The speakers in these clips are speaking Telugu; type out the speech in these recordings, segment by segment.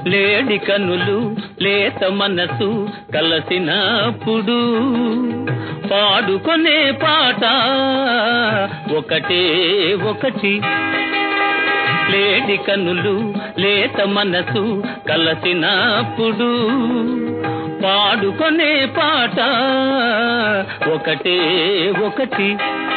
లేడి కనులు లేత మనసు కలసినప్పుడు పాడుకొనే పాట ఒకటే ఒకటి లేడి కనులు లేత మనసు కలసినప్పుడు పాడుకొనే పాట ఒకటే ఒకటి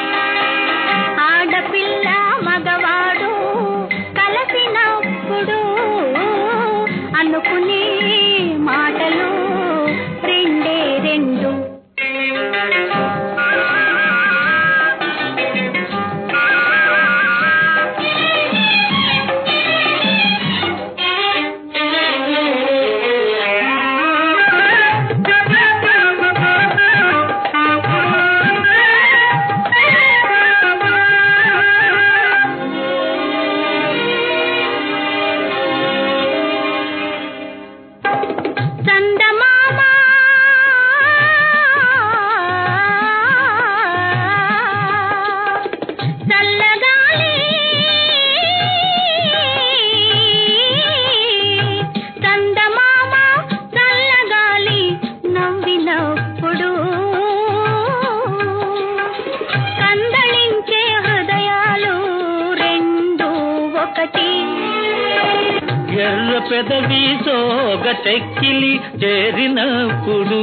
ఆడపిల్ల మగవాడు కలిసినప్పుడు అనుకునే మాటలు రెండే రెండు చందమామ చల్లగాలి చందమామ చల్లగాలి నవ్వినప్పుడు కందళించే హృదయాలు రెండు ఒకటి ఎర్ర పెదవి సోగటెక్కిలి చేరినప్పుడు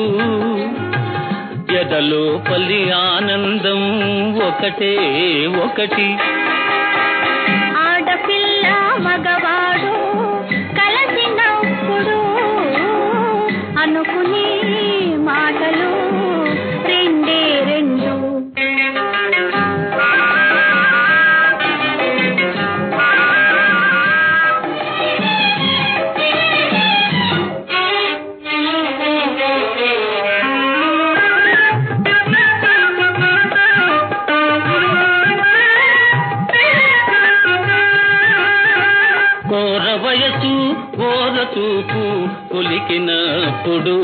ఎదలో పల్లి ఆనందం ఒకటే ఒకటి ఆడపిల్ల మగవాడు కలిసినప్పుడు అనుకునే మాటలు రెండే రెండు కోర వయసు ఓర చూపు కొలికినప్పుడు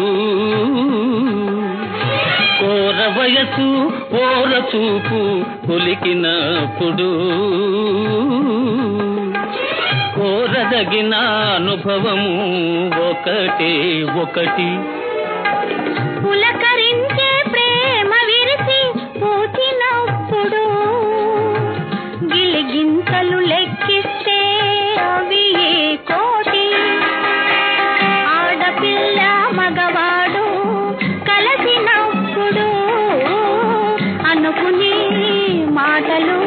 కోర వయసు ఓర చూపు కొలికినప్పుడు కోరదగిన అనుభవము ఒకటే ఒకటి పులకరించే ప్రేమ విరిసి పూచినప్పుడు గిలిగింతలు లెక్కిస్తే అవి ఏ కోటి ఆడపిల్ల మగవాడు కలిసినప్పుడు అనుకునే మాటలు